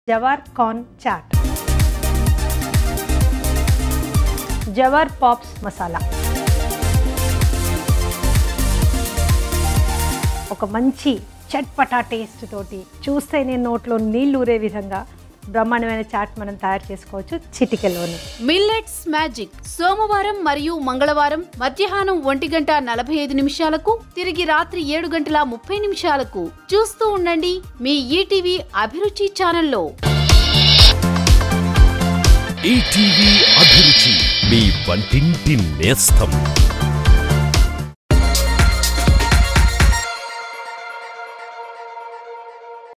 jowar corn chaat jowar pops masala ఒక మంచి chatpata taste తోటి చూస్తే నేను నోట్లో నీళ్ళు ఊరే విధంగా బ్రహ్మాండమైన చాట్ మనం తయారు చేసుకోవచ్చు చిటికెలోని మిల్లెట్స్ మ్యాజిక్ సోమవారం మరియు మంగళవారం మధ్యాహ్నం ఒంటి గంట నలభై ఐదు నిమిషాలకు తిరిగి రాత్రి ఏడు గంటల ముప్పై నిమిషాలకు చూస్తూ ఉండండి మీ ఈటీవీ అభిరుచి ఛానల్లో ఈటీవీ అభిరుచి మీ వంటింటి నేస్తం